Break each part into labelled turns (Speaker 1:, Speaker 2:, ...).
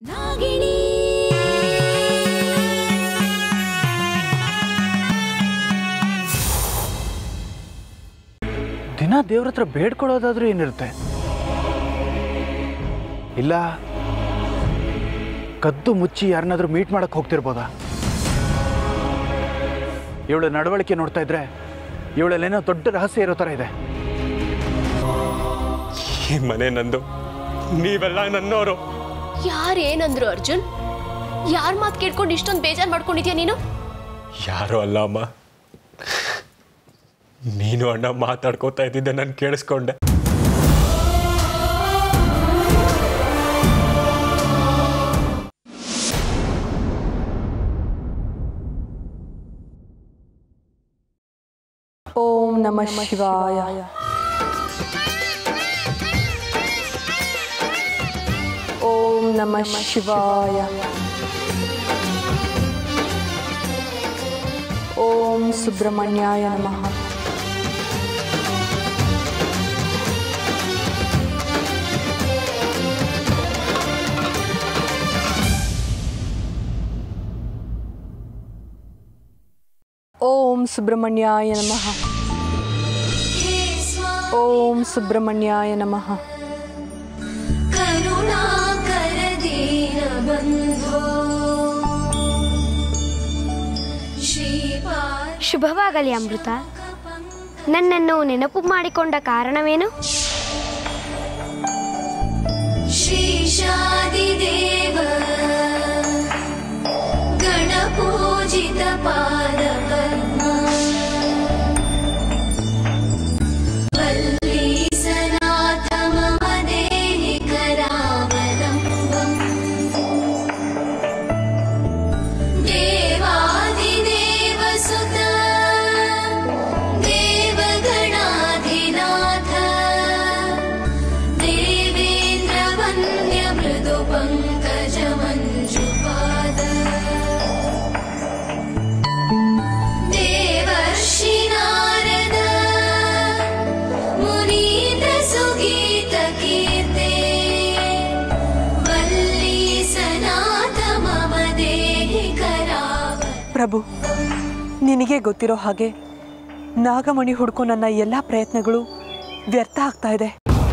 Speaker 1: ನಾಗಿಣಿ
Speaker 2: ದಿನ ದೇವ್ರ ಹತ್ರ ಬೇಡ್ಕೊಳ್ಳೋದಾದ್ರೂ ಏನಿರುತ್ತೆ ಇಲ್ಲ ಕದ್ದು ಮುಚ್ಚಿ ಯಾರನ್ನಾದ್ರೂ ಮೀಟ್ ಮಾಡಕ್ ಹೋಗ್ತಿರ್ಬೋದಾ ಇವಳ ನಡವಳಿಕೆ ನೋಡ್ತಾ ಇದ್ರೆ ಇವಳಲ್ಲೇನೋ ದೊಡ್ಡ ರಹಸ್ಯ ಇರೋ ಥರ ಇದೆ
Speaker 3: ಈ ಮನೆ ನಂದು ನೀವೆಲ್ಲ ನನ್ನವರು
Speaker 4: ಯಾರು ಏನಂದ್ರು ಅರ್ಜುನ್ ಯಾರ ಮಾತು ಕೇಳ್ಕೊಂಡು ಇಷ್ಟೊಂದು ಬೇಜಾರು ಮಾಡ್ಕೊಂಡಿದ್ಯಾ ನೀನು
Speaker 3: ಯಾರು ಅಲ್ಲ ಅಮ್ಮ ನೀನು ಅಣ್ಣ ಮಾತಾಡ್ಕೋತಾ ಇದ್ದಿದ್ದೆ ನಾನು ಕೇಳಿಸ್ಕೊಂಡೆ
Speaker 5: ಓಂ ನಮಃ ಶಿವಾಯ ಓಂ ನಮಃ ಶಿವಾಯ ಓಂ ಸುಬ್ರಹ್ಮಣ್ಯಾಯ ನಮಃ ಓಂ ಸುಬ್ರಹ್ಮಣ್ಯಾಯ ನಮಃ ಓಂ ಸುಬ್ರಹ್ಮಣ್ಯಾಯ ನಮಃ
Speaker 1: ಕರುಣಾಕರ ದೀನ ಬಂಧೋ ಶ್ರೀಪಾದ
Speaker 6: ಶುಭವಾಗಲಿ ಅಮೃತ ನನ್ನನ್ನು ನೆನಪು ಮಾಡಿಕೊಂಡ ಕಾರಣವೇನು
Speaker 1: ಶ್ರೀಶಾದಿದೇವ ಗಣಪೂಜಿತ ಪಾದ ಪದ್ಮ ವಲ್ಲೀಸನಾಥ ಮಮ ದೇಹಿ ಕರಾವಲಂಬಂ ದೇವಾದಿದೇವ ಸುತ ದೇವಗಣಾಧಿನಾಥ ದೇವೇಂದ್ರ ವನ್ಯ ಮೃದು ಪಂಕಜ ಮಂಜುಪಾದ ದೇವರ್ಷಿ ನಾರದ ಮುನೀಂದ್ರ ಸುಗೀತ ಕೀರ್ತೆ ವಲ್ಲೀಸನಾಥ ಮಮ ದೇಹಿ ಕರಾವ
Speaker 5: ಪ್ರಭು ನಿನಗೆ ಗೊತ್ತಿರೋ ಹಾಗೆ ನಾಗಮಣಿ ಹುಡುಕೋ ನನ್ನ ಎಲ್ಲ ಪ್ರಯತ್ನಗಳು ವ್ಯರ್ಥ ಆಗ್ತಾ ಇದೆ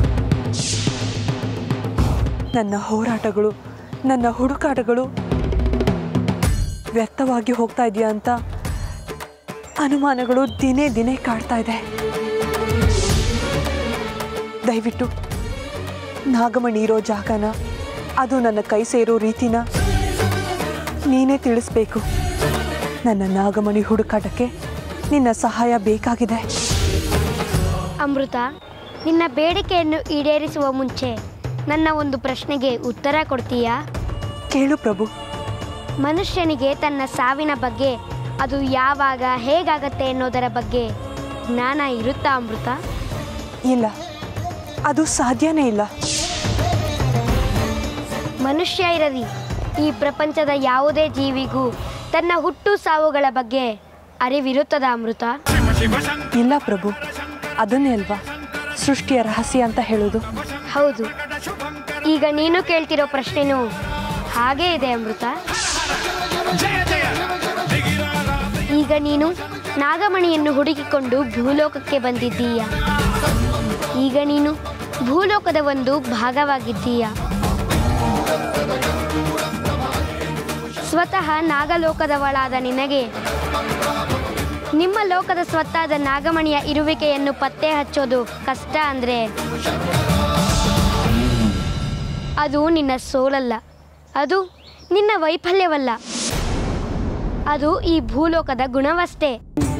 Speaker 5: ನನ್ನ ಹೋರಾಟಗಳು ನನ್ನ ಹುಡುಕಾಟಗಳು ವ್ಯರ್ಥವಾಗಿ ಹೋಗ್ತಾ ಇದೆಯಾ ಅಂತ ಅನುಮಾನಗಳು ದಿನೇ ದಿನೇ ಕಾಡ್ತಾ ಇದೆ ದಯವಿಟ್ಟು ನಾಗಮಣಿ ಇರೋ ಜಾಗನ ಅದು ನನ್ನ ಕೈ ಸೇರೋ ರೀತಿನ ನೀನೇ ತಿಳಿಸ್ಬೇಕು ನನ್ನ ನಾಗಮಣಿ ಹುಡುಕಾಟಕ್ಕೆ ನಿನ್ನ ಸಹಾಯ ಬೇಕಾಗಿದೆ
Speaker 6: ಅಮೃತ ನಿನ್ನ ಬೇಡಿಕೆಯನ್ನು ಈಡೇರಿಸುವ ಮುಂಚೆ ನನ್ನ ಒಂದು ಪ್ರಶ್ನೆಗೆ ಉತ್ತರ ಕೊಡ್ತೀಯಾ
Speaker 5: ಕೇಳು ಪ್ರಭು
Speaker 6: ಮನುಷ್ಯನಿಗೆ ತನ್ನ ಸಾವಿನ ಬಗ್ಗೆ ಅದು ಯಾವಾಗ ಹೇಗಾಗತ್ತೆ ಅನ್ನೋದರ ಬಗ್ಗೆ ಜ್ಞಾನ ಇರುತ್ತಾ ಅಮೃತ
Speaker 5: ಇಲ್ಲ ಅದು ಸಾಧ್ಯನೇ ಇಲ್ಲ
Speaker 6: ಮನುಷ್ಯ ಇರಲಿ ಈ ಪ್ರಪಂಚದ ಯಾವುದೇ ಜೀವಿಗೂ ತನ್ನ ಹುಟ್ಟು ಸಾವುಗಳ ಬಗ್ಗೆ ಅರಿವಿರುತ್ತದ ಅಮೃತ
Speaker 5: ಇಲ್ಲ ಪ್ರಭು ಅದನ್ನೇ ಅಲ್ವಾ ಸೃಷ್ಟಿಯ ರಹಸ್ಯ ಅಂತ ಹೇಳೋದು
Speaker 6: ಹೌದು ಈಗ ನೀನು ಕೇಳ್ತಿರೋ ಪ್ರಶ್ನೆನೂ ಹಾಗೇ ಇದೆ ಅಮೃತ ಈಗ ನೀನು ನಾಗಮಣಿಯನ್ನು ಹುಡುಕಿಕೊಂಡು ಭೂಲೋಕಕ್ಕೆ ಬಂದಿದ್ದೀಯ ಈಗ ನೀನು ಭೂಲೋಕದ ಒಂದು ಭಾಗವಾಗಿದ್ದೀಯ ಸ್ವತಃ ನಾಗಲೋಕದವಳಾದ ನಿನಗೆ ನಿಮ್ಮ ಲೋಕದ ಸ್ವತ್ತಾದ ನಾಗಮಣಿಯ ಇರುವಿಕೆಯನ್ನು ಪತ್ತೆ ಹಚ್ಚೋದು ಕಷ್ಟ ಅಂದರೆ ಅದು ನಿನ್ನ ಸೋಲಲ್ಲ ಅದು ನಿನ್ನ ವೈಫಲ್ಯವಲ್ಲ ಅದು ಈ ಭೂಲೋಕದ ಗುಣವಷ್ಟೇ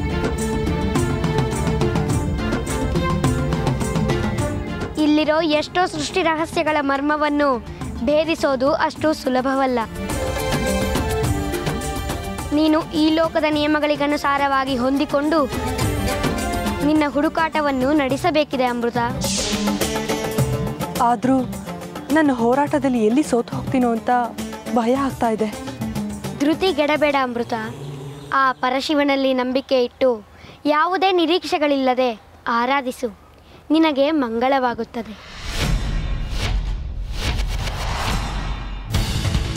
Speaker 6: ಇಲ್ಲಿರೋ ಎಷ್ಟೋ ಸೃಷ್ಟಿ ರಹಸ್ಯಗಳ ಮರ್ಮವನ್ನು ಭೇದಿಸೋದು ಅಷ್ಟು ಸುಲಭವಲ್ಲ ನೀನು ಈ ಲೋಕದ ನಿಯಮಗಳಿಗನುಸಾರವಾಗಿ ಹೊಂದಿಕೊಂಡು ನಿನ್ನ ಹುಡುಕಾಟವನ್ನು ನಡೆಸಬೇಕಿದೆ ಅಮೃತ
Speaker 5: ಆದರೂ ನನ್ನ ಹೋರಾಟದಲ್ಲಿ ಎಲ್ಲಿ ಸೋತು ಹೋಗ್ತೀನೋ ಅಂತ ಭಯ ಆಗ್ತಾ ಇದೆ
Speaker 6: ಧೃತಿಗೆಡಬೇಡ ಅಮೃತ ಆ ಪರಶಿವನಲ್ಲಿ ನಂಬಿಕೆ ಇಟ್ಟು ಯಾವುದೇ ನಿರೀಕ್ಷೆಗಳಿಲ್ಲದೆ ಆರಾಧಿಸು ನಿನಗೆ ಮಂಗಳವಾಗುತ್ತದೆ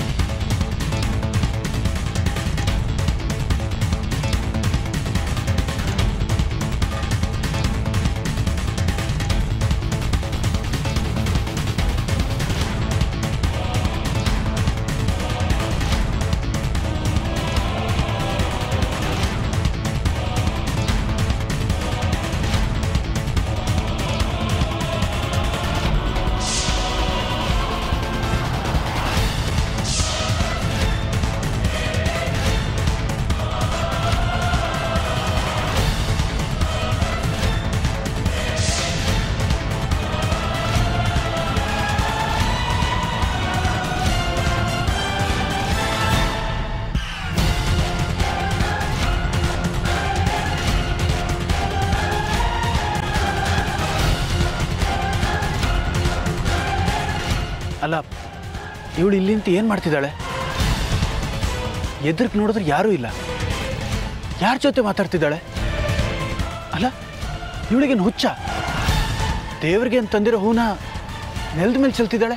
Speaker 2: ಇವಳು ಇಲ್ಲಿಂತ ಏನು ಮಾಡ್ತಿದ್ದಾಳೆ ಎದುರಿಗೆ ನೋಡಿದ್ರೆ ಯಾರೂ ಇಲ್ಲ ಯಾರ ಜೊತೆ ಮಾತಾಡ್ತಿದ್ದಾಳೆ ಅಲ್ಲ ಇವಳಿಗೇನು ಹುಚ್ಚ ದೇವ್ರಿಗೆ ಅಂತ ತಂದಿರೋ ಹೂನ ನೆಲದ ಮೇಲೆ ಚೆಲ್ತಿದ್ದಾಳೆ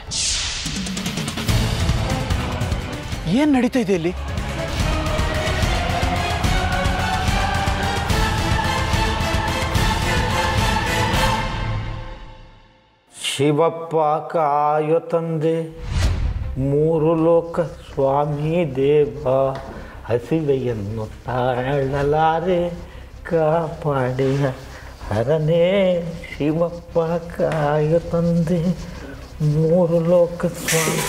Speaker 2: ಏನು ನಡೀತಾ ಇದೆ ಇಲ್ಲಿ
Speaker 7: ಶಿವಪ್ಪ ಕಾಯೋ ತಂದೆ ಮೂರು ಲೋಕ ಸ್ವಾಮಿ ದೇವ ಹಸಿವೆಯನ್ನು ತಾಳಲಾರೆ ಕಾಪಾಡಿಯ ಹರನೇ ಶಿವಪ್ಪ ಕಾಯೋ ತಂದೆ ಮೂರು ಲೋಕ ಸ್ವಾಮಿ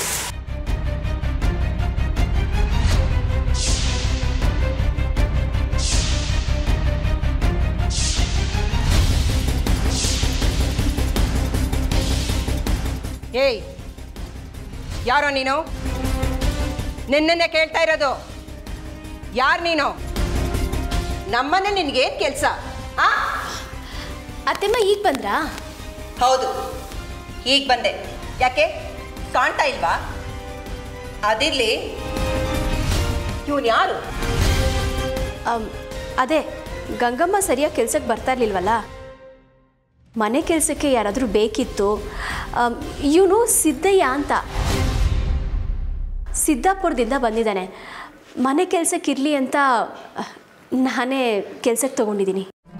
Speaker 8: ಏಯ್ ಯಾರೋ ನೀನು ನಿನ್ನನ್ನೇ ಕೇಳ್ತಾ ಇರೋದು ಯಾರು ನೀನು ನಮ್ಮನೆ ನಿನ್ಗೇನು ಕೆಲಸ ಆ
Speaker 4: ಅತ್ತೆಮ್ಮ ಈಗ ಬಂದ್ರಾ
Speaker 8: ಹೌದು ಈಗ ಬಂದೆ ಯಾಕೆ ಕಾಣ್ತಾ ಇಲ್ವಾ ಅದಿರ್ಲಿ ಇವನು ಯಾರು
Speaker 9: ಅಮ್, ಅದೇ ಗಂಗಮ್ಮ ಸರಿಯಾಗಿ ಕೆಲ್ಸಕ್ಕೆ ಬರ್ತಾ ಇರ್ಲಿಲ್ವಲ್ಲ ಮನೆ ಕೆಲಸಕ್ಕೆ ಯಾರಾದರೂ ಬೇಕಿತ್ತು ಇವನು ಸಿದ್ದಯ್ಯ ಅಂತ ಸಿದ್ದಾಪುರದಿಂದ ಬಂದಿದ್ದಾನೆ ಮನೆ ಕೆಲಸಕ್ಕೆ ಇರಲಿ ಅಂತ ಅಹ್, ನಾನೇ ಕೆಲಸಕ್ಕೆ ತೊಗೊಂಡಿದ್ದೀನಿ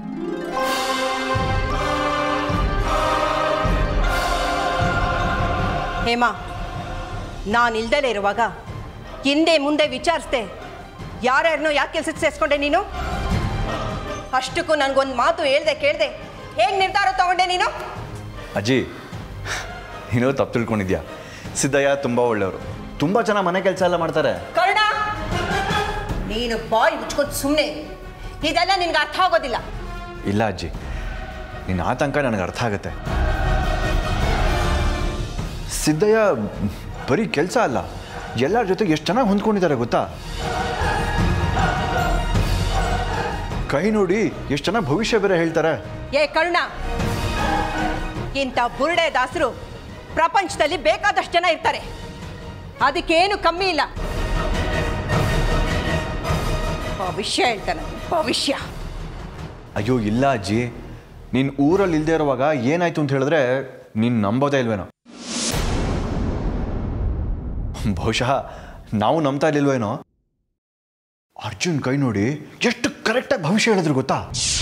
Speaker 8: ಹೇಮಾ ನಾನು ಇಲ್ದಲೇ ಇರುವಾಗ ಹಿಂದೆ ಮುಂದೆ ವಿಚಾರಿಸ್ದೆ ಯಾರ್ಯಾರನ್ನೋ ಯಾಕೆ ಕೆಲ್ಸಕ್ಕೆ ಸೇರಿಸ್ಕೊಂಡೆ ನೀನು ಅಷ್ಟಕ್ಕೂ ನನಗೊಂದು ಮಾತು ಹೇಳ್ದೆ ಕೇಳ್ದೆ ಹೇಗೆ ನಿರ್ಧಾರ ತಗೊಂಡೆ ನೀನು
Speaker 10: ಅಜ್ಜಿ ನೀನು ತಪ್ಪು ತಿಳ್ಕೊಂಡಿದ್ಯಾ ಸಿದ್ದಯ್ಯ ತುಂಬ ಒಳ್ಳೆಯವರು ತುಂಬ ಚೆನ್ನಾಗಿ ಮನೆ ಕೆಲಸ ಎಲ್ಲ ಮಾಡ್ತಾರೆ
Speaker 8: ಕರ್ಣ ನೀನು ಬಾಯ್ ಮುಚ್ಕೊಂಡು ಸುಮ್ಮನೆ ಇದೆಲ್ಲ ನಿನ್ಗೆ ಅರ್ಥ ಆಗೋದಿಲ್ಲ
Speaker 10: ಇಲ್ಲ ಅಜ್ಜಿ ನಿನ್ನ ಆತಂಕ ನನಗೆ ಅರ್ಥ ಆಗುತ್ತೆ ಸಿದ್ದಯ್ಯ ಬರೀ ಕೆಲಸ ಅಲ್ಲ ಎಲ್ಲರ ಜೊತೆ ಎಷ್ಟು ಚೆನ್ನಾಗಿ ಹೊಂದ್ಕೊಂಡಿದ್ದಾರೆ ಗೊತ್ತಾ ಕೈ ನೋಡಿ ಎಷ್ಟು ಚೆನ್ನಾಗಿ ಭವಿಷ್ಯ ಬೇರೆ ಹೇಳ್ತಾರೆ
Speaker 8: ಏ ಕರ್ಣ ಇಂಥ ಬುರುಡೆ ದಾಸರು ಪ್ರಪಂಚದಲ್ಲಿ ಬೇಕಾದಷ್ಟು ಜನ ಇರ್ತಾರೆ ಅದಕ್ಕೇನು ಕಮ್ಮಿ ಇಲ್ಲ ಭವಿಷ್ಯ ಹೇಳ್ತಾನೆ ಭವಿಷ್ಯ
Speaker 10: ಅಯ್ಯೋ ಇಲ್ಲ ಅಜ್ಜಿ ನೀನು ಊರಲ್ಲಿ ಇಲ್ಲದೆ ಇರುವಾಗ ಏನಾಯ್ತು ಅಂತ ಹೇಳಿದ್ರೆ ನೀನು ನಂಬೋದೇ ಇಲ್ವೇನೋ ಬಹುಶಃ ನಾವು ನಂಬ್ತಾ ಇರ್ಲಿಲ್ವೇನೋ ಅರ್ಜುನ್ ಕೈ ನೋಡಿ ಎಷ್ಟು ಕರೆಕ್ಟಾಗಿ ಭವಿಷ್ಯ ಹೇಳಿದ್ರು ಗೊತ್ತಾ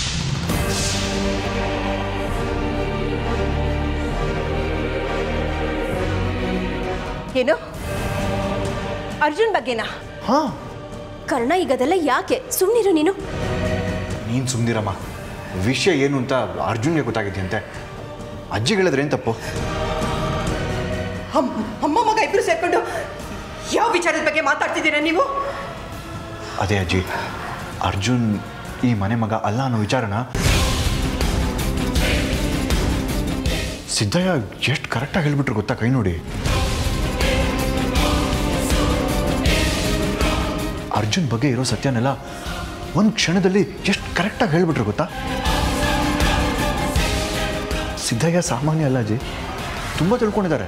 Speaker 8: ಏನು ಅರ್ಜುನ್ ಬಗ್ಗೆನಾ
Speaker 10: ಹಾ
Speaker 9: ಕರ್ಣ ಈಗ ಅದೆಲ್ಲ ಯಾಕೆ ಸುಮ್ಮನಿರು ನೀನು
Speaker 10: ನೀನು ಸುಮ್ಮನಿರಮ್ಮ ವಿಷಯ ಏನು ಅಂತ ಅರ್ಜುನ್ಗೆ ಗೊತ್ತಾಗಿದೆಯಂತೆ ಅಜ್ಜಿಗಳಿದ್ರೆ ಏನು ತಪ್ಪು
Speaker 8: ಅಮ್ಮ ಅಮ್ಮ ಮಗ ಇಬ್ರು ಸೇರ್ಕೊಂಡು ಯಾವ ವಿಚಾರದ ಬಗ್ಗೆ ಮಾತಾಡ್ತಿದ್ದೀರಾ ನೀವು
Speaker 10: ಅದೇ ಅಜ್ಜಿ ಅರ್ಜುನ್ ಈ ಮನೆ ಮಗ ಅಲ್ಲ ಅನ್ನೋ ವಿಚಾರನ ಸಿದ್ದಯ್ಯ ಎಷ್ಟು ಕರೆಕ್ಟಾಗಿ ಹೇಳ್ಬಿಟ್ರು ಗೊತ್ತಾ ಕೈ ನೋಡಿ ಅರ್ಜುನ್ ಬಗ್ಗೆ ಇರೋ ಸತ್ಯನೆಲ್ಲ ಒಂದು ಕ್ಷಣದಲ್ಲಿ ಎಷ್ಟು ಕರೆಕ್ಟಾಗಿ ಹೇಳ್ಬಿಟ್ರು ಗೊತ್ತಾ ಸಿದ್ದಯ್ಯ ಸಾಮಾನ್ಯ ಅಲ್ಲ ಅಜ್ಜಿ ತುಂಬ ತಿಳ್ಕೊಂಡಿದ್ದಾರೆ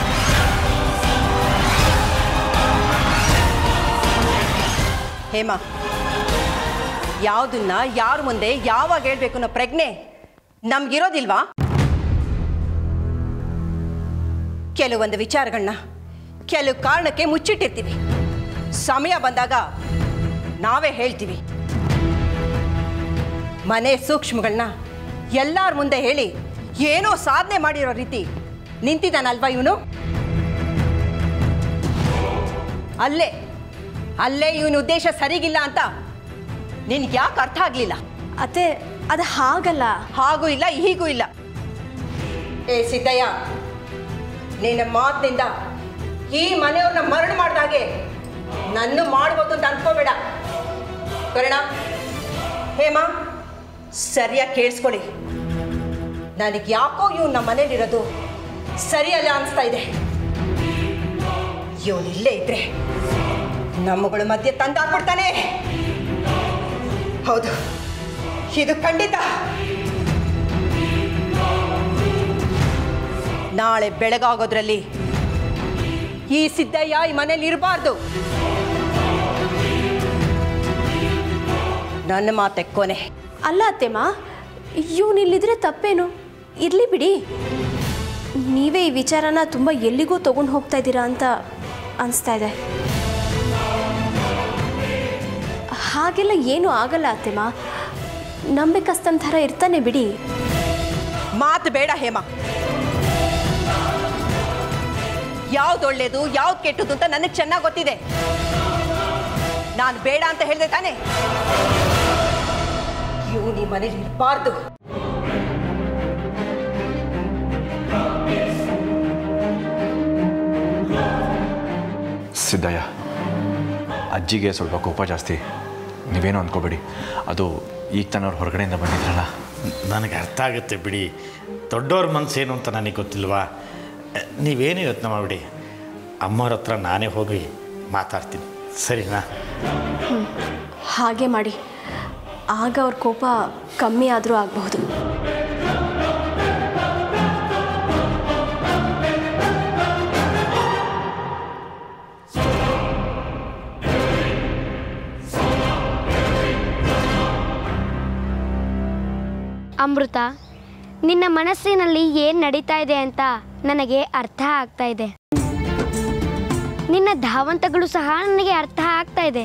Speaker 8: ಹೇಮಾ ಯಾವುದನ್ನ ಯಾರ ಮುಂದೆ ಯಾವಾಗ ಹೇಳ್ಬೇಕು ಅನ್ನೋ ಪ್ರಜ್ಞೆ ನಮ್ಗಿರೋದಿಲ್ವಾ ಕೆಲವೊಂದು ವಿಚಾರಗಳನ್ನ ಕೆಲವು ಕಾರಣಕ್ಕೆ ಮುಚ್ಚಿಟ್ಟಿರ್ತೀವಿ ಸಮಯ ಬಂದಾಗ ನಾವೇ ಹೇಳ್ತೀವಿ ಮನೆ ಸೂಕ್ಷ್ಮಗಳನ್ನ ಎಲ್ಲರ ಮುಂದೆ ಹೇಳಿ ಏನೋ ಸಾಧನೆ ಮಾಡಿರೋ ರೀತಿ ನಿಂತಿದ್ದಾನಲ್ವಾ ಇವನು ಅಲ್ಲೇ ಅಲ್ಲೇ ಇವನ ಉದ್ದೇಶ ಸರಿಗಿಲ್ಲ ಅಂತ ನಿನ್ಗೆ ಯಾಕೆ ಅರ್ಥ ಆಗಲಿಲ್ಲ
Speaker 9: ಅತ್ತೆ ಅದು ಹಾಗಲ್ಲ
Speaker 8: ಹಾಗೂ ಇಲ್ಲ ಹೀಗೂ ಇಲ್ಲ ಏ ಸಿದ್ದಯ್ಯ ನಿನ್ನ ಮಾತಿನಿಂದ ಈ ಮನೆಯವ್ರನ್ನ ಮರಣ ಮಾಡ್ದಾಗೆ ನನ್ನ ಮಾಡ್ಬೋದು ಅಂತ ಅನ್ಕೋಬೇಡ ಕರ್ಣ ಹೇಮಾ ಸರಿಯಾಗಿ ಕೇಳಿಸ್ಕೊಳ್ಳಿ ನನಗೆ ಯಾಕೋ ಇವ್ನು ನಮ್ಮ ಮನೇಲಿರೋದು ಸರಿಯಲ್ಲ ಅನಿಸ್ತಾ ಇದೆ ಇವನು ಇಲ್ಲೇ ಇದ್ರೆ ನಮ್ಮಗಳ ಮಧ್ಯೆ ತಂದಾಕ್ಬಿಡ್ತಾನೆ ಹೌದು ಇದು ಖಂಡಿತ ನಾಳೆ ಬೆಳಗಾಗೋದ್ರಲ್ಲಿ ಈ ಸಿದ್ದಯ್ಯ ಈ ಮನೇಲಿ ಇರಬಾರ್ದು ನನ್ನ ಮಾತೆ ಕೊನೆ
Speaker 9: ಅಲ್ಲ ಅತ್ತೆಮ್ಮ ಇವನಿಲ್ಲಿದ್ರೆ ತಪ್ಪೇನು ಇರಲಿ ಬಿಡಿ ನೀವೇ ಈ ವಿಚಾರನ ತುಂಬ ಎಲ್ಲಿಗೋ ತೊಗೊಂಡು ಹೋಗ್ತಾ ಇದ್ದೀರಾ ಅಂತ ಅನಿಸ್ತಾ ಇದೆ ಹಾಗೆಲ್ಲ ಏನೂ ಆಗಲ್ಲ ಅತ್ತೆಮ್ಮ ನಂಬಿಕಸ್ತನ ಥರ ಇರ್ತಾನೆ ಬಿಡಿ
Speaker 8: ಮಾತು ಬೇಡ ಹೇಮ ಯಾವ್ದು ಒಳ್ಳೇದು ಯಾವ್ದು ಕೆಟ್ಟದು ಅಂತ ನನಗೆ ಚೆನ್ನಾಗಿ ಗೊತ್ತಿದೆ ನಾನು ಬೇಡ ಅಂತ ಹೇಳಿದೆ ತಾನೆ ಇವು ಈ ಮನೇಲಿ ಇರಬಾರ್ದು
Speaker 10: ಸಿದ್ದಯ್ಯ ಅಜ್ಜಿಗೆ ಸ್ವಲ್ಪ ಕೋಪ ಜಾಸ್ತಿ ನೀವೇನು ಅಂದ್ಕೋಬೇಡಿ ಅದು ಈಗ ತಾನು ಅವ್ರು ಹೊರಗಡೆಯಿಂದ ಬಂದಿದ್ರಲ್ಲ
Speaker 7: ನನಗೆ ಅರ್ಥ ಆಗುತ್ತೆ ಬಿಡಿ ದೊಡ್ಡವ್ರ ಮನಸ್ಸೇನು ಅಂತ ನನಗೆ ಗೊತ್ತಿಲ್ವಾ ಅಹ್, ನೀವೇನು ಯೋಚನೆ ಮಾಡಿಬಿಡಿ ಅಮ್ಮವ್ರ ಹತ್ರ ನಾನೇ ಹೋಗಿ ಮಾತಾಡ್ತೀನಿ ಸರಿನಾ
Speaker 9: ಹಾಗೆ ಮಾಡಿ ಆಗ ಅವ್ರ ಕೋಪ ಕಮ್ಮಿ ಆದರೂ ಆಗಬಹುದು
Speaker 6: ಅಮೃತ ನಿನ್ನ ಮನಸ್ಸಿನಲ್ಲಿ ಏನು ನಡೀತಾ ಇದೆ ಅಂತ ನನಗೆ ಅರ್ಥ ಆಗ್ತಾ ಇದೆ ನಿನ್ನ ಧಾವಂತಗಳು ಸಹ ನನಗೆ ಅರ್ಥ ಆಗ್ತಾ ಇದೆ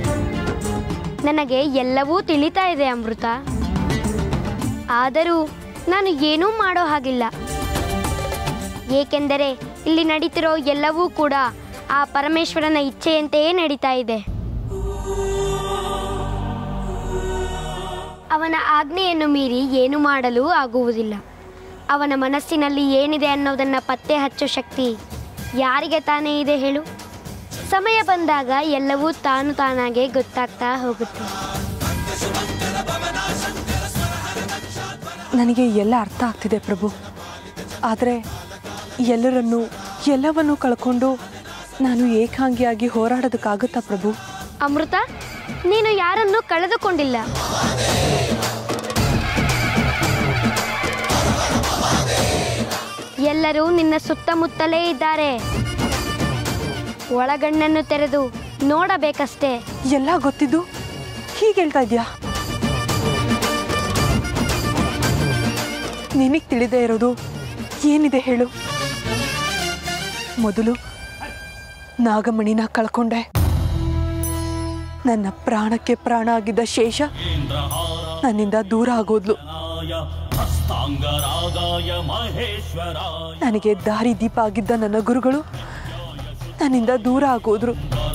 Speaker 6: ನನಗೆ ಎಲ್ಲವೂ ತಿಳಿತಾ ಇದೆ ಅಮೃತ ಆದರೂ ನಾನು ಏನೂ ಮಾಡೋ ಹಾಗಿಲ್ಲ ಏಕೆಂದರೆ ಇಲ್ಲಿ ನಡೀತಿರೋ ಎಲ್ಲವೂ ಕೂಡ ಆ ಪರಮೇಶ್ವರನ ಇಚ್ಛೆಯಂತೆಯೇ ನಡೀತಾ ಇದೆ ಅವನ ಆಜ್ಞೆಯನ್ನು ಮೀರಿ ಏನು ಮಾಡಲು ಆಗುವುದಿಲ್ಲ ಅವನ ಮನಸ್ಸಿನಲ್ಲಿ ಏನಿದೆ ಅನ್ನೋದನ್ನು ಪತ್ತೆ ಹಚ್ಚೋ ಶಕ್ತಿ ಯಾರಿಗೆ ತಾನೇ ಇದೆ ಹೇಳು ಸಮಯ ಬಂದಾಗ ಎಲ್ಲವೂ ತಾನು ತಾನಾಗೆ ಗೊತ್ತಾಗ್ತಾ ಹೋಗುತ್ತೆ
Speaker 5: ನನಗೆ ಎಲ್ಲ ಅರ್ಥ ಆಗ್ತಿದೆ ಪ್ರಭು ಆದರೆ ಎಲ್ಲರನ್ನೂ ಎಲ್ಲವನ್ನೂ ಕಳ್ಕೊಂಡು ನಾನು ಏಕಾಂಗಿಯಾಗಿ ಹೋರಾಡೋದಕ್ಕಾಗುತ್ತಾ ಪ್ರಭು
Speaker 6: ಅಮೃತ ನೀನು ಯಾರನ್ನೂ ಕಳೆದುಕೊಂಡಿಲ್ಲ ಎಲ್ಲರೂ ನಿನ್ನ ಸುತ್ತಮುತ್ತಲೇ ಇದ್ದಾರೆ ಒಳಗಣ್ಣನ್ನು ತೆರೆದು ನೋಡಬೇಕಷ್ಟೇ
Speaker 5: ಎಲ್ಲ ಗೊತ್ತಿದ್ದು ಹೀಗೆ ಹೇಳ್ತಾ ಇದೆಯಾ ನಿನಗೆ ತಿಳಿದೇ ಇರೋದು ಏನಿದೆ ಹೇಳು ಮೊದಲು ನಾಗಮಣಿನ ಕಳ್ಕೊಂಡೆ ನನ್ನ ಪ್ರಾಣಕ್ಕೆ ಪ್ರಾಣ ಆಗಿದ್ದ ಶೇಷ ನನ್ನಿಂದ ದೂರ ಆಗೋದ್ಲು ನನಗೆ ದಾರಿ ದೀಪ ಆಗಿದ್ದ ನನ್ನ ಗುರುಗಳು ನನ್ನಿಂದ ದೂರ ಆಗೋದ್ರು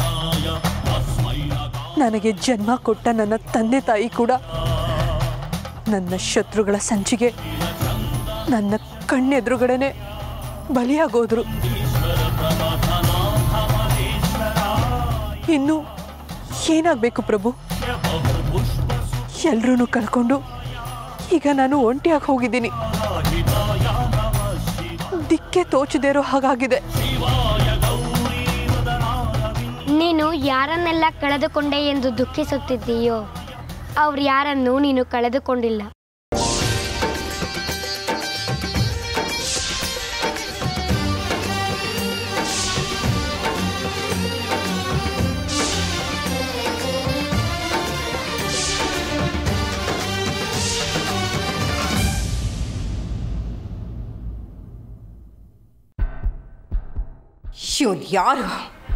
Speaker 5: ನನಗೆ ಜನ್ಮ ಕೊಟ್ಟ ನನ್ನ ತಂದೆ ತಾಯಿ ಕೂಡ ನನ್ನ ಶತ್ರುಗಳ ಸಂಚಿಗೆ ನನ್ನ ಕಣ್ಣೆದುರುಗಡೆನೆ ಬಲಿಯಾಗೋದ್ರು ಇನ್ನು ಏನಾಗಬೇಕು ಪ್ರಭು ಎಲ್ರೂ ಕಳ್ಕೊಂಡು ಈಗ ನಾನು ಒಂಟಿಯಾಗಿ ಹೋಗಿದ್ದೀನಿ ದಿಕ್ಕೆ ತೋಚದೇ ಇರೋ ಹಾಗಾಗಿದೆ
Speaker 6: ನೀನು ಯಾರನ್ನೆಲ್ಲ ಕಳೆದುಕೊಂಡೆ ಎಂದು ದುಃಖಿಸುತ್ತಿದ್ದೀಯೋ ಅವ್ರು ಯಾರನ್ನೂ ನೀನು ಕಳೆದುಕೊಂಡಿಲ್ಲ
Speaker 8: ಇವನು ಯಾರು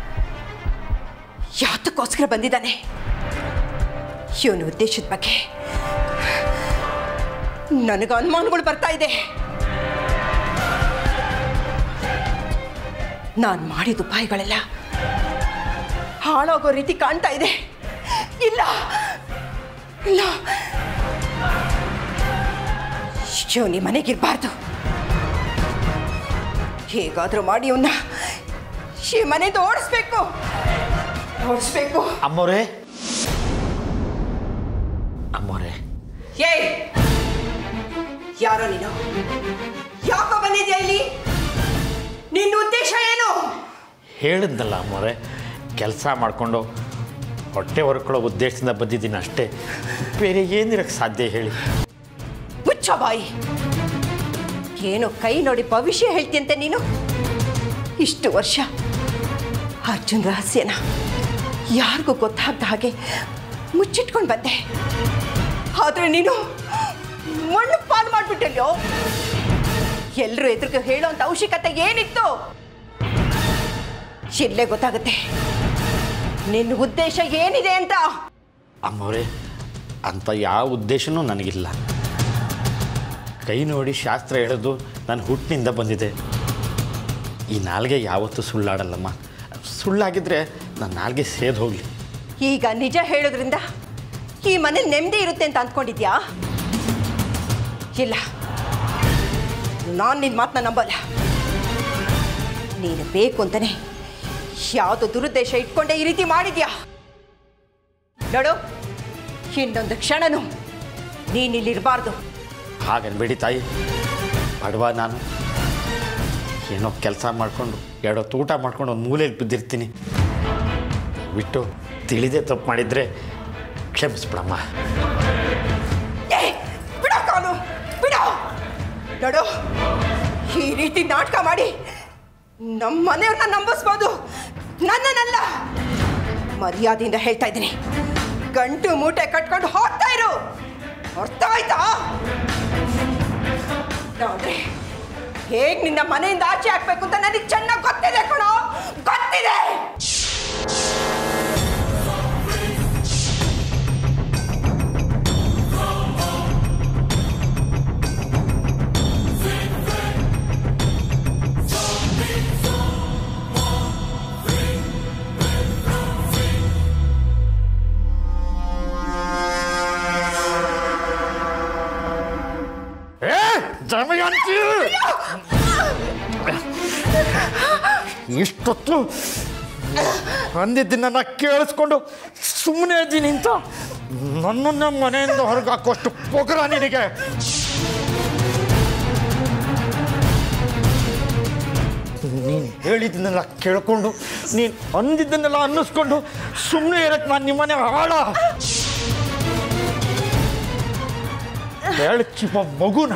Speaker 8: ಯಾತಕ್ಕೋಸ್ಕರ ಬಂದಿದ್ದಾನೆ ಇವನ ಉದ್ದೇಶದ ಬಗ್ಗೆ ನನಗೆ ಅನುಮಾನಗಳು ಬರ್ತಾ ಇದೆ ನಾನು ಮಾಡಿದ ಉಪಾಯಗಳೆಲ್ಲ ಹಾಳಾಗೋ ರೀತಿ ಕಾಣ್ತಾ ಇದೆ ಇಲ್ಲ ಇಲ್ಲ ಶಿವನಿ ಮನೆಗಿರ್ಬಾರ್ದು ಹೇಗಾದರೂ ಮಾಡಿ ಇವನ್ನ ಈ ಮನೆಯಿಂದ ಓಡಿಸ್ಬೇಕು ಓಡಿಸ್ಬೇಕು
Speaker 7: ಅಮ್ಮೋರೇ ಅಮ್ಮೋರೇ
Speaker 8: ಏಯ್ ಯಾರೋ ನೀನು ಯಾಕೋ ಬಂದಿದ್ಯಾ ಇಲ್ಲಿ ನಿನ್ನ ಉದ್ದೇಶ ಏನು
Speaker 7: ಹೇಳಿದ್ನಲ್ಲ ಅಮ್ಮೋರೆ ಕೆಲಸ ಮಾಡಿಕೊಂಡು ಹೊಟ್ಟೆ ಹೊರ್ಕೊಳ್ಳೋ ಉದ್ದೇಶದಿಂದ ಬಂದಿದ್ದೀನಿ ಅಷ್ಟೇ ಬೇರೆ ಏನಿರಕ್ಕೆ ಸಾಧ್ಯ ಹೇಳಿ
Speaker 8: ಹುಚ್ಚ ಬಾಯಿ ಏನು ಕೈ ನೋಡಿ ಭವಿಷ್ಯ ಹೇಳ್ತಿಯಂತೆ ನೀನು ಇಷ್ಟು ವರ್ಷ ಅರ್ಜುನ್ ರಹಸ್ಯನ ಯಾರಿಗೂ ಗೊತ್ತಾಗ್ದ ಹಾಗೆ ಮುಚ್ಚಿಟ್ಕೊಂಡು ಬಂದೆ ಆದ್ರೆ ನೀನು ಮಣ್ಣು ಪಾಲು ಮಾಡ್ಬಿಟ್ಟಲ್ಲೋ ಎಲ್ಲರೂ ಎದುರಿಗೆ ಹೇಳೋಂಥ ಅವಶ್ಯಕತೆ ಏನಿತ್ತು ಇಲ್ಲೇ ಗೊತ್ತಾಗುತ್ತೆ ನಿನ್ನ ಉದ್ದೇಶ ಏನಿದೆ ಅಂತ
Speaker 7: ಅಮ್ಮವ್ರೆ ಅಂಥ ಯಾವ ಉದ್ದೇಶನೂ ನನಗಿಲ್ಲ ಕೈ ನೋಡಿ ಶಾಸ್ತ್ರ ಹೇಳೋದು ನನ್ನ ಹುಟ್ಟಿನಿಂದ ಬಂದಿದೆ ಈ ನಾಲ್ಗೆ ಯಾವತ್ತೂ ಸುಳ್ಳಾಡಲ್ಲಮ್ಮ ಸುಳ್ಳಾಗಿದ್ದರೆ ನನ್ನ ನಾಲ್ಗೆ ಸೇದ್ ಹೋಗಲಿ
Speaker 8: ಈಗ ನಿಜ ಹೇಳೋದ್ರಿಂದ ಈ ಮನೆ ನೆಮ್ಮದಿ ಇರುತ್ತೆ ಅಂತ ಅಂದ್ಕೊಂಡಿದ್ಯಾ ಇಲ್ಲ ನಾನು ನಿನ್ನ ಮಾತನ್ನ ನಂಬಲ್ಲ ನೀನು ಬೇಕು ಅಂತಾನೆ ಯಾವುದೋ ದುರುದ್ದೇಶ ಇಟ್ಕೊಂಡೆ ಈ ರೀತಿ ಮಾಡಿದ್ಯಾ ನೋಡು ಇನ್ನೊಂದು ಕ್ಷಣನೂ ನೀನಿಲ್ಲಿರಬಾರ್ದು
Speaker 7: ಹಾಗನ್ಬೇಡಿ ತಾಯಿ ಬಡವ ನಾನು ಏನೋ ಕೆಲಸ ಮಾಡಿಕೊಂಡು ಎರಡೊತ್ತು ಊಟ ಮಾಡ್ಕೊಂಡು ಒಂದು ಮೂಲೆಯಲ್ಲಿ ಬಿದ್ದಿರ್ತೀನಿ ಬಿಟ್ಟು ತಿಳಿದೇ ತಪ್ಪು ಮಾಡಿದರೆ ಕ್ಷಮಿಸ್ಬಿಡಮ್ಮ
Speaker 8: ಏ, ಬಿಡೋ ಕಾಲು ಬಿಡೋ ನೋಡು ಈ ರೀತಿ ನಾಟಕ ಮಾಡಿ ನಮ್ಮ ಮನೆಯವ್ರನ್ನ ನಂಬಿಸ್ಬೋದು ನನ್ನನ್ನಲ್ಲ ಮರ್ಯಾದೆಯಿಂದ ಹೇಳ್ತಾ ಇದ್ದೀನಿ ಗಂಟು ಮೂಟೆ ಕಟ್ಕೊಂಡು ಹೋಗ್ತಾ ಇರು ಅರ್ಥ ಆಯ್ತಾ ನೋಡ್ರಿ ಹೇಗ್ ನಿನ್ನ ಮನೆಯಿಂದ ಆಚೆ ಹಾಕ್ಬೇಕು ಅಂತ ನನಗೆ ಚೆನ್ನಾಗಿ ಗೊತ್ತಿದೆ ಕಣೋ ಗೊತ್ತಿದೆ
Speaker 7: ಏ ಜಮಯಂತಿ ಇಷ್ಟೊತ್ತು ಅಂದಿದ್ದನ್ನ ಕೇಳಿಸ್ಕೊಂಡು ಸುಮ್ಮನೆ ಇದ್ದೀನಿ ಅಂತ ನನ್ನನ್ನ ಮನೆಯಿಂದ ಹೊರಗೆ ಹಾಕೋಷ್ಟು ಪೊಗರ ನಿನಗೆ ನೀನು ಹೇಳಿದ್ದನ್ನೆಲ್ಲ ಕೇಳ್ಕೊಂಡು ನೀನು ಅಂದಿದ್ದನ್ನೆಲ್ಲ ಅನ್ನಿಸ್ಕೊಂಡು ಸುಮ್ಮನೆ ಇರಕ್ಕೆ ನಾನು ನಿಮ್ಮನೆ ಹಾಳ ಹೇಳಿ ಚಿಪ್ಪ ಮಗುನ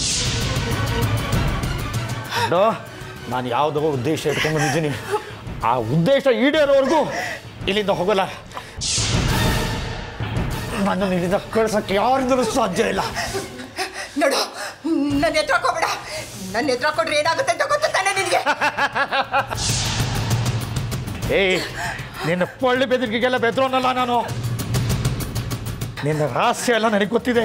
Speaker 7: ನೋಡು, ನಾನು ಯಾವುದೋ ಉದ್ದೇಶ ಇಟ್ಕೊಂಡು ಬಂದಿದ್ದೀನಿ ಆ ಉದ್ದೇಶ ಈಡೇರೋವರೆಗೂ ಇಲ್ಲಿಂದ ಹೋಗಲ್ಲ ನನ್ನನ್ನು ಇಲ್ಲಿಂದ ಕಳ್ಸಕ್ಕೆ ಯಾರಿಂದಲೂ ಸಾಧ್ಯ ಇಲ್ಲ
Speaker 8: ನೋಡು ನನ್ನ ಎದುರು ಹಾಕೋಬೇಡ ನನ್ನ ಎದುರು ಹಾಕೊಂಡ್ರೆ ಏನಾಗುತ್ತೆ ಅಂತ ಗೊತ್ತು ತಾನೆ ನಿನಗೆ
Speaker 7: ಏಯ್ ನಿನ್ನ ಪಳ್ಳಿ ಬೆದರಿಕೆಗೆಲ್ಲ ಬೆದ್ರೋನಲ್ಲ ನಾನು ನಿನ್ನ ರಹಸ್ಯ ಎಲ್ಲ ನನಗೆ ಗೊತ್ತಿದೆ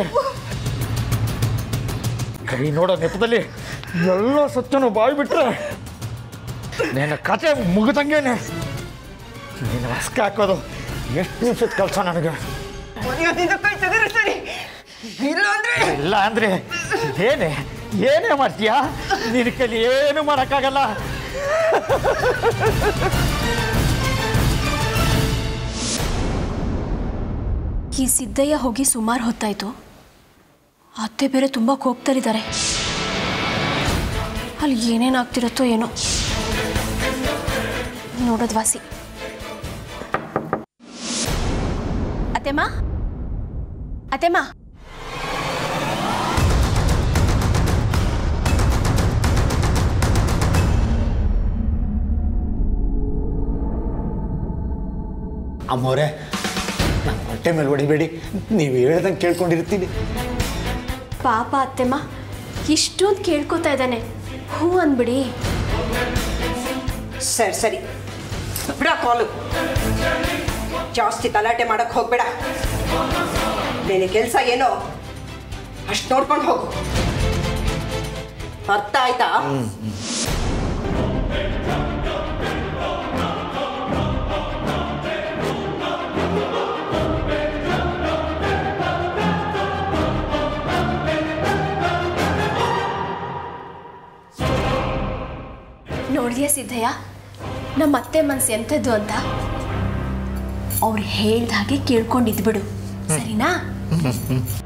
Speaker 7: ಕೈ ನೋಡೋ ನೆಪದಲ್ಲಿ ಎಲ್ಲ ಸತ್ಯನು ಬಾಯಿ ಬಿಟ್ರೆ ನಿನ್ನ ಕತೆ ಮುಗಿದಂಗೇನೆ ನಿನ್ನ ಹಸ್ಕ ಹಾಕೋದು ಎಷ್ಟು ನಿಮಿಷದ ಕೆಲಸ ನನಗೆ
Speaker 8: ಮನೆಯಿಂದ ಕೈ ತೆಗೆದಿರ್ತೀನಿ ಇಲ್ಲ ಅಂದ್ರೆ
Speaker 7: ಇಲ್ಲ ಅಂದ್ರೆ ಏನೇ ಏನೇ ಮಾಡ್ತೀಯಾ ನಿನ್ನ ಕೈಲಿ ಏನು ಮಾಡೋಕ್ಕಾಗಲ್ಲ
Speaker 9: ಈ ಸಿದ್ದಯ್ಯ ಹೋಗಿ ಸುಮಾರು ಹೊತ್ತಾಯ್ತು ಅತ್ತೆ ಬೇರೆ ತುಂಬ ಕೋಪ್ತರಿದ್ದಾರೆ ಅಲ್ಲಿ ಏನೇನಾಗ್ತಿರುತ್ತೋ ಏನೋ ನೋಡೋದು ವಾಸಿ ಅತ್ತೆಮ್ಮ ಅತ್ತೆಮ್ಮ
Speaker 7: ಅಮ್ಮವ್ರೆ ನನ್ನ ಹೊಟ್ಟೆ ಮೇಲೆ ಹೊಡಿಬೇಡಿ ನೀವು ಹೇಳ್ದಂಗೆ ಕೇಳ್ಕೊಂಡಿರ್ತೀನಿ
Speaker 9: ಪಾಪ ಅತ್ತೆಮ್ಮ ಇಷ್ಟೊಂದು ಕೇಳ್ಕೊತಾ ಇದ್ದಾನೆ ಹ್ಞೂ ಅಂದ್ಬಿಡಿ
Speaker 8: ಸರಿ ಸರಿ ಬಿಡ ಕಾಲು ಜಾಸ್ತಿ ತಲಾಟೆ ಮಾಡಕ್ ಹೋಗ್ಬೇಡ ನಿನ್ನ ಕೆಲಸ ಏನೋ ಅಷ್ಟು ನೋಡ್ಕೊಂಡು ಹೋಗು ಅರ್ಥ ಆಯ್ತಾ
Speaker 9: ನೋಡಿದ್ಯಾ ಸಿದ್ದಯ್ಯ ನಮ್ಮ ಅತ್ತೆ ಮನ್ಸು ಎಂಥದ್ದು ಅಂತ ಅವ್ರು ಹೇಳ್ದ ಹಾಗೆ ಕೇಳ್ಕೊಂಡಿದ್ಬಿಡು ಸರಿನಾ